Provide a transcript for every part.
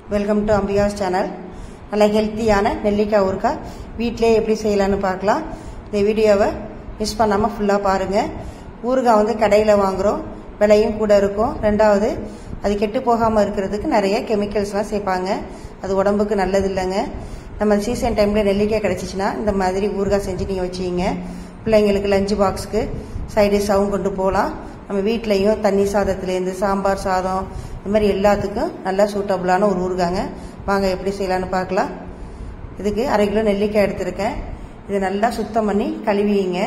welcome to Ambika's channel நல்ல ஹெல்த்தியான நெல்லிக்காய் ஊறுகாய் வீட்டிலே எப்படி செய்யலான்னு பார்க்கலாம் இந்த வீடியோவை மிஸ் பண்ணாமல் ஃபுல்லாக பாருங்கள் ஊறுகாய் வந்து கடையில் வாங்குகிறோம் விலையும் கூட இருக்கும் ரெண்டாவது அது கெட்டு போகாமல் இருக்கிறதுக்கு நிறைய கெமிக்கல்ஸ்லாம் சேர்ப்பாங்க அது உடம்புக்கு நல்லது இல்லைங்க நம்ம சீசன் டைமில் நெல்லிக்காய் கிடச்சிச்சின்னா இந்த மாதிரி ஊறுகாய் செஞ்சு நீங்கள் வச்சுக்கிங்க பிள்ளைங்களுக்கு லஞ்சு பாக்ஸுக்கு சைடிஷாகவும் கொண்டு போகலாம் நம்ம வீட்லேயும் தண்ணி சாதத்துலேருந்து சாம்பார் சாதம் இந்த மாதிரி எல்லாத்துக்கும் நல்லா சூட்டபுளான ஒரு ஊறுகாங்க வாங்க எப்படி செய்யலான்னு பார்க்கலாம் இதுக்கு அரை கிலோ நெல்லிக்காய் எடுத்திருக்கேன் இதை நல்லா சுத்தம் பண்ணி கழுவிங்க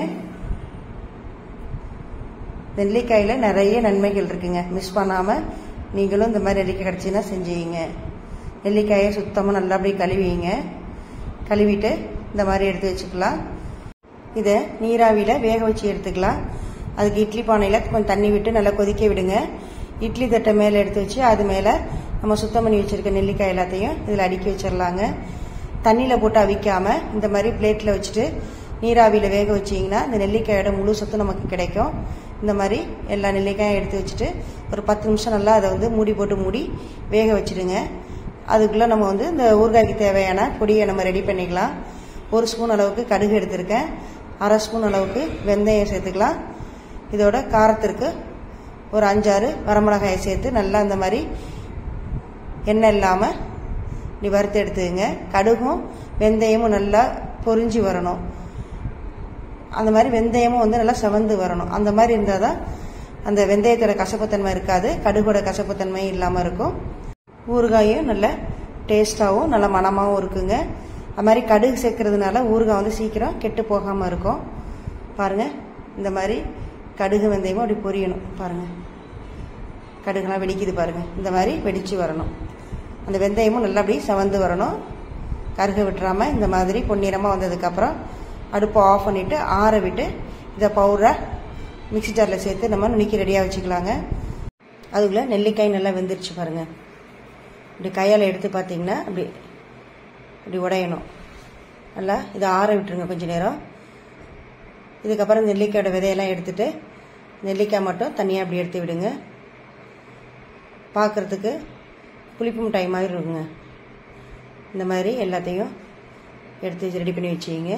நெல்லிக்காயில் நிறைய நன்மைகள் இருக்குங்க மிஸ் பண்ணாமல் நீங்களும் இந்த மாதிரி நெல்லிக்காய் கிடச்சின்னா செஞ்சுங்க நெல்லிக்காயை சுத்தமாக நல்லா அப்படியே கழுவிங்க கழுவிட்டு இந்த மாதிரி எடுத்து வச்சுக்கலாம் இதை நீராவியில் வேக வச்சு எடுத்துக்கலாம் அதுக்கு இட்லி பானையில் கொஞ்சம் தண்ணி விட்டு நல்லா கொதிக்க விடுங்க இட்லி தட்டை மேலே எடுத்து வச்சு அது மேலே நம்ம சுத்தம் பண்ணி வச்சுருக்க நெல்லிக்காய் எல்லாத்தையும் இதில் அடுக்கி வச்சிடலாங்க தண்ணியில் போட்டு அவிக்காமல் இந்த மாதிரி பிளேட்டில் வச்சுட்டு நீராவியில் வேக வச்சிங்கன்னா இந்த நெல்லிக்காயோட முழு சத்து நமக்கு கிடைக்கும் இந்த மாதிரி எல்லா நெல்லிக்காயும் எடுத்து வச்சுட்டு ஒரு பத்து நிமிஷம் நல்லா அதை வந்து மூடி போட்டு மூடி வேக வச்சுடுங்க அதுக்குள்ளே நம்ம வந்து இந்த ஊறுகாய்க்கு தேவையான பொடியை நம்ம ரெடி பண்ணிக்கலாம் ஒரு ஸ்பூன் அளவுக்கு கடுகு எடுத்திருக்கேன் அரை ஸ்பூன் அளவுக்கு வெந்தயம் சேர்த்துக்கலாம் இதோட காரத்திற்கு ஒரு அஞ்சாறு வரமிளகாயை சேர்த்து நல்லா இந்த மாதிரி எண்ணெய் இல்லாமல் இப்படி வறுத்து எடுத்துக்கங்க கடுகும் வெந்தயமும் நல்லா பொரிஞ்சு வரணும் அந்த மாதிரி வெந்தயமும் வந்து நல்லா செவந்து வரணும் அந்த மாதிரி இருந்தால் தான் அந்த வெந்தயத்தோட கசப்புத்தன்மை இருக்காது கடுகோட கசப்புத்தன்மை இல்லாமல் இருக்கும் ஊறுகாயும் நல்ல டேஸ்ட்டாகவும் நல்ல மனமாகவும் இருக்குங்க அது மாதிரி கடுகு சேர்க்கறதுனால ஊறுகாய் வந்து சீக்கிரம் கெட்டு போகாமல் இருக்கும் பாருங்கள் இந்த மாதிரி கடுகு வெந்தயமும் அப்படி பொரியணும் பாருங்கள் கடுகுலாம் வெடிக்குது பாருங்கள் இந்த மாதிரி வெடித்து வரணும் அந்த வெந்தயமும் நல்லா அப்படி செவந்து வரணும் கருக விட்டுறாமல் இந்த மாதிரி பொன்னிறமாக வந்ததுக்கப்புறம் அடுப்பை ஆஃப் பண்ணிவிட்டு ஆற விட்டு இதை பவுடரை மிக்சி ஜாரில் சேர்த்து நம்ம நுணுக்கி ரெடியாக வச்சுக்கலாங்க அதுக்குள்ளே நெல்லிக்காய் நல்லா வெந்துருச்சு பாருங்கள் இப்படி கையால் எடுத்து பார்த்தீங்கன்னா அப்படி இப்படி உடையணும் நல்லா இதை ஆற விட்டுருங்க கொஞ்சம் நேரம் இதுக்கப்புறம் நெல்லிக்காயோட விதையெல்லாம் எடுத்துட்டு நெல்லிக்காய் மட்டும் தனியாக அப்படி எடுத்து விடுங்க பார்க்குறதுக்கு புளிப்பு மிட்டாய் மாதிரி இருக்குங்க இந்த மாதிரி எல்லாத்தையும் எடுத்து ரெடி பண்ணி வச்சுக்கிங்க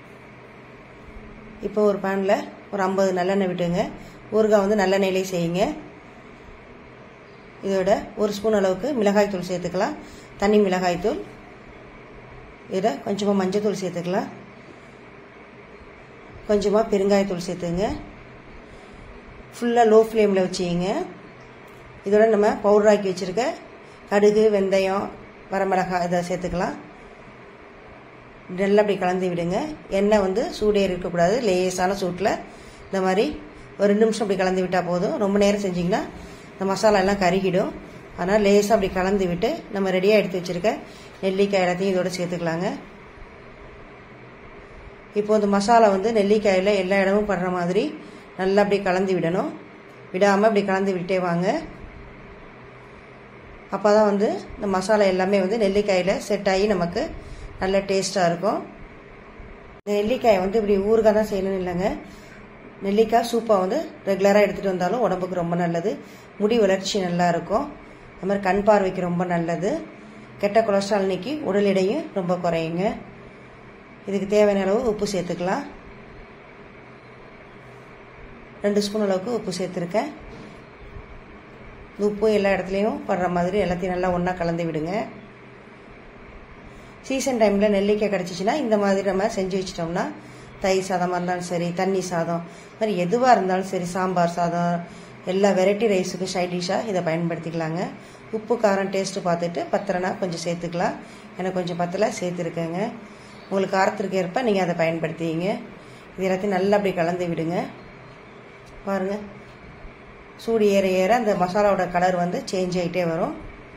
இப்போ ஒரு பேனில் ஒரு ஐம்பது நல்லெண்ணெய் விட்டுங்க ஊறுகாய் வந்து நல்லெண்ணெயிலே செய்யுங்க இதோட ஒரு ஸ்பூன் அளவுக்கு மிளகாய் தூள் சேர்த்துக்கலாம் தனி மிளகாய் தூள் இதில் கொஞ்சமாக மஞ்சள் சேர்த்துக்கலாம் கொஞ்சமாக பெருங்காயத்தூள் சேர்த்துங்க ஃபுல்லாக லோ ஃப்ளேமில் வச்சுக்கிங்க இதோட நம்ம பவுடராக்கி வச்சுருக்க கடுகு வெந்தயம் வரமிளகாய் இதை சேர்த்துக்கலாம் நல்லா அப்படி கலந்து விடுங்க எண்ணெய் வந்து சூடே இருக்கக்கூடாது லேசான சூட்டில் இந்த மாதிரி ஒரு ரெண்டு நிமிஷம் அப்படி கலந்து விட்டால் போதும் ரொம்ப நேரம் செஞ்சிங்கன்னா இந்த மசாலா எல்லாம் கருகிடும் அதனால் லேசாக அப்படி கலந்து விட்டு நம்ம ரெடியாக எடுத்து வச்சுருக்க நெல்லிக்காய் எல்லாத்தையும் இதோட சேர்த்துக்கலாங்க இப்போ இந்த மசாலா வந்து நெல்லிக்காயில் எல்லா இடமும் படுற மாதிரி நல்லா அப்படி கலந்து விடணும் விடாமல் அப்படி கலந்து விட்டே வாங்க அப்போ தான் வந்து இந்த மசாலா எல்லாமே வந்து நெல்லிக்காயில் செட் ஆகி நமக்கு நல்ல டேஸ்ட்டாக இருக்கும் இந்த நெல்லிக்காயை வந்து இப்படி ஊறுகாய் தான் செய்யணும்னு இல்லைங்க நெல்லிக்காய் சூப்பாக வந்து ரெகுலராக எடுத்துகிட்டு வந்தாலும் உடம்புக்கு ரொம்ப நல்லது முடி வளர்ச்சி நல்லா இருக்கும் அது மாதிரி கண் பார்வைக்கு ரொம்ப நல்லது கெட்ட கொலஸ்ட்ரால் நீக்கி உடல் எடையும் ரொம்ப குறையுங்க இதுக்கு தேவையான அளவு உப்பு சேர்த்துக்கலாம் ரெண்டு ஸ்பூன் அளவுக்கு உப்பு சேர்த்துருக்கேன் உப்பு எல்லா இடத்துலையும் படுற மாதிரி எல்லாத்தையும் நல்லா ஒன்றா கலந்து விடுங்க சீசன் டைமில் நெல்லிக்காய் கிடச்சிச்சின்னா இந்த மாதிரி நம்ம செஞ்சு வச்சிட்டோம்னா தயிர் சாதமாக இருந்தாலும் சரி தண்ணி சாதம் மாதிரி எதுவாக இருந்தாலும் சரி சாம்பார் சாதம் எல்லா வெரைட்டி ரைஸுக்கும் சைட் டிஷ்ஷாக இதை பயன்படுத்திக்கலாங்க உப்பு காரம் டேஸ்ட்டு பார்த்துட்டு பத்திரனா கொஞ்சம் சேர்த்துக்கலாம் எனக்கு கொஞ்சம் பத்தில் சேர்த்துருக்கேங்க உங்களுக்கு காரத்திற்கு ஏற்ப நீங்கள் அதை பயன்படுத்திங்க இது எல்லாத்தையும் நல்லா அப்படி கலந்து விடுங்க பாருங்கள் சூடு ஏற ஏற அந்த மசாலாவோட கலர் வந்து சேஞ்ச் ஆகிட்டே வரும்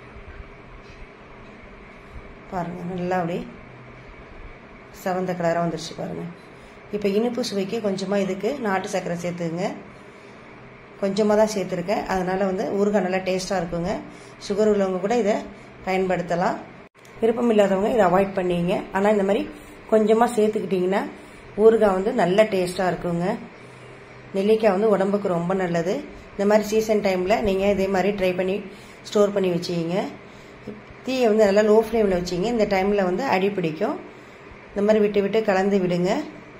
பாருங்கள் நல்லா அப்படி செவந்த கலராக வந்துருச்சு பாருங்கள் இப்போ இனிப்பு சுவைக்கு கொஞ்சமாக இதுக்கு நாட்டு சர்க்கரை சேர்த்துங்க கொஞ்சமாக தான் சேர்த்துருக்கேன் அதனால் வந்து ஊறுகாய் நல்லா டேஸ்ட்டாக இருக்குங்க சுகர் உள்ளவங்க கூட இதை பயன்படுத்தலாம் விருப்பம் இல்லாதவங்க இதை அவாய்ட் பண்ணிங்க ஆனால் இந்த மாதிரி கொஞ்சமாக சேர்த்துக்கிட்டிங்கன்னா ஊறுகாய் வந்து நல்ல டேஸ்ட்டாக இருக்குங்க நெல்லிக்காய் வந்து உடம்புக்கு ரொம்ப நல்லது இந்த மாதிரி சீசன் டைமில் நீங்கள் இதே மாதிரி ட்ரை பண்ணி ஸ்டோர் பண்ணி வச்சுக்கிங்க தீயை வந்து நல்லா லோ ஃப்ளேமில் வச்சிங்க இந்த டைமில் வந்து அடி பிடிக்கும் இந்த மாதிரி விட்டு விட்டு கலந்து விடுங்க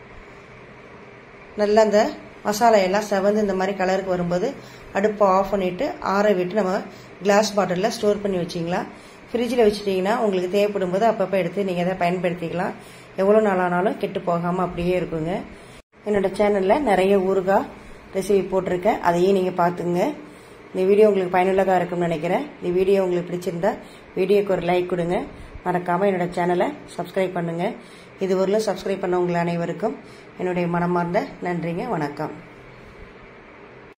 நல்லா அந்த மசாலா எல்லாம் செவந்து இந்த மாதிரி கலருக்கு வரும்போது அடுப்பை ஆஃப் பண்ணிவிட்டு ஆற விட்டு நம்ம கிளாஸ் பாட்டிலில் ஸ்டோர் பண்ணி வச்சிங்களா ஃப்ரிட்ஜில் வச்சுட்டிங்கன்னா உங்களுக்கு தேவைப்படும் போது அப்பப்போ எடுத்து நீங்கள் அதை பயன்படுத்திக்கலாம் எவ்வளோ நாள் ஆனாலும் கெட்டு போகாமல் அப்படியே இருக்குங்க என்னோடய சேனலில் நிறைய ஊறுகாய் ரெசிபி போட்டிருக்கேன் அதையும் நீங்கள் பார்த்துங்க இந்த வீடியோ உங்களுக்கு பயனுள்ளதாக இருக்கும்னு நினைக்கிறேன் இந்த வீடியோ உங்களுக்கு பிடிச்சிருந்தா வீடியோக்கு ஒரு லைக் கொடுங்க மறக்காமல் என்னோடய சேனலை சப்ஸ்கிரைப் பண்ணுங்கள் இதுவரையிலும் சப்ஸ்கிரைப் பண்ணவங்கள் அனைவருக்கும் என்னுடைய மனமார்ந்த நன்றிங்க வணக்கம்